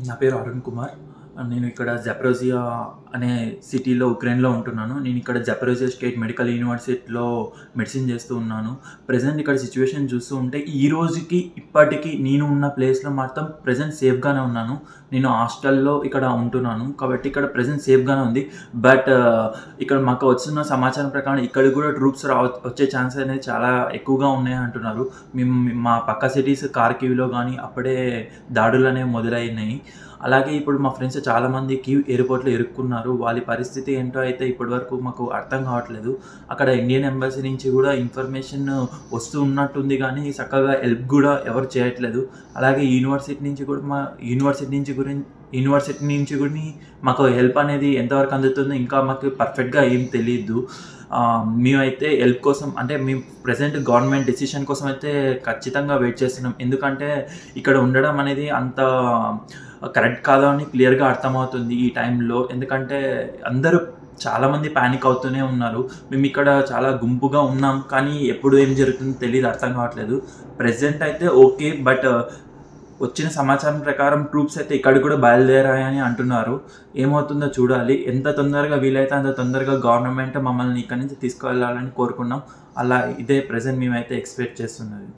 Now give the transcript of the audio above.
నా పేరు అరుణ్ కుమార్ నేను ఇక్కడ జెప్రోజియా అనే సిటీలో ఉక్రెయిన్లో ఉంటున్నాను నేను ఇక్కడ జెప్రోజియా స్టేట్ మెడికల్ యూనివర్సిటీలో మెడిసిన్ చేస్తూ ఉన్నాను ప్రజెంట్ ఇక్కడ సిచ్యువేషన్ చూస్తూ ఉంటే ఈ రోజుకి ఇప్పటికీ నేను ఉన్న ప్లేస్లో మాత్రం ప్రజెంట్ సేఫ్గానే ఉన్నాను నేను హాస్టల్లో ఇక్కడ ఉంటున్నాను కాబట్టి ఇక్కడ ప్రజెంట్ సేఫ్గానే ఉంది బట్ ఇక్కడ మాకు వచ్చిన సమాచారం ప్రకారం ఇక్కడ కూడా ట్రూప్స్ రా వచ్చే ఛాన్స్ అనేది చాలా ఎక్కువగా ఉన్నాయి అంటున్నారు మేము మా పక్క సిటీస్ కార్కివ్లో కానీ అప్పుడే దాడులు అనేవి మొదలైనాయి అలాగే ఇప్పుడు మా ఫ్రెండ్స్ చాలామంది క్యూ ఎయిర్పోర్ట్లో ఇరుక్కున్నారు వాళ్ళ పరిస్థితి ఏంటో అయితే ఇప్పటివరకు మాకు అర్థం కావట్లేదు అక్కడ ఇండియన్ ఎంబసీ నుంచి కూడా ఇన్ఫర్మేషన్ వస్తూ ఉన్నట్టుంది కానీ చక్కగా హెల్ప్ కూడా ఎవరు చేయట్లేదు అలాగే యూనివర్సిటీ నుంచి కూడా మా యూనివర్సిటీ నుంచి గురించి యూనివర్సిటీ నుంచి కూడా మాకు హెల్ప్ అనేది ఎంతవరకు అందుతుందో ఇంకా మాకు పర్ఫెక్ట్గా ఏం తెలియదు మేమైతే హెల్ప్ కోసం అంటే మేము ప్రజెంట్ గవర్నమెంట్ డెసిషన్ కోసం అయితే ఖచ్చితంగా వెయిట్ చేస్తున్నాం ఎందుకంటే ఇక్కడ ఉండడం అనేది అంత కరెక్ట్ కాదా అని క్లియర్గా అర్థమవుతుంది ఈ టైంలో ఎందుకంటే అందరూ చాలామంది ప్యానిక్ అవుతూనే ఉన్నారు మేము ఇక్కడ చాలా గుంపుగా ఉన్నాం కానీ ఎప్పుడు ఏం జరుగుతుందో తెలియదు అర్థం కావట్లేదు ప్రజెంట్ అయితే ఓకే బట్ వచ్చిన సమాచారం ప్రకారం ట్రూప్స్ అయితే ఇక్కడ కూడా బయలుదేరాయని అంటున్నారు ఏమవుతుందో చూడాలి ఎంత తొందరగా వీలైతే అంత తొందరగా గవర్నమెంట్ మమ్మల్ని ఇక్కడి నుంచి తీసుకువెళ్ళాలని కోరుకున్నాం అలా ఇదే ప్రజెంట్ మేమైతే ఎక్స్పెక్ట్ చేస్తున్నది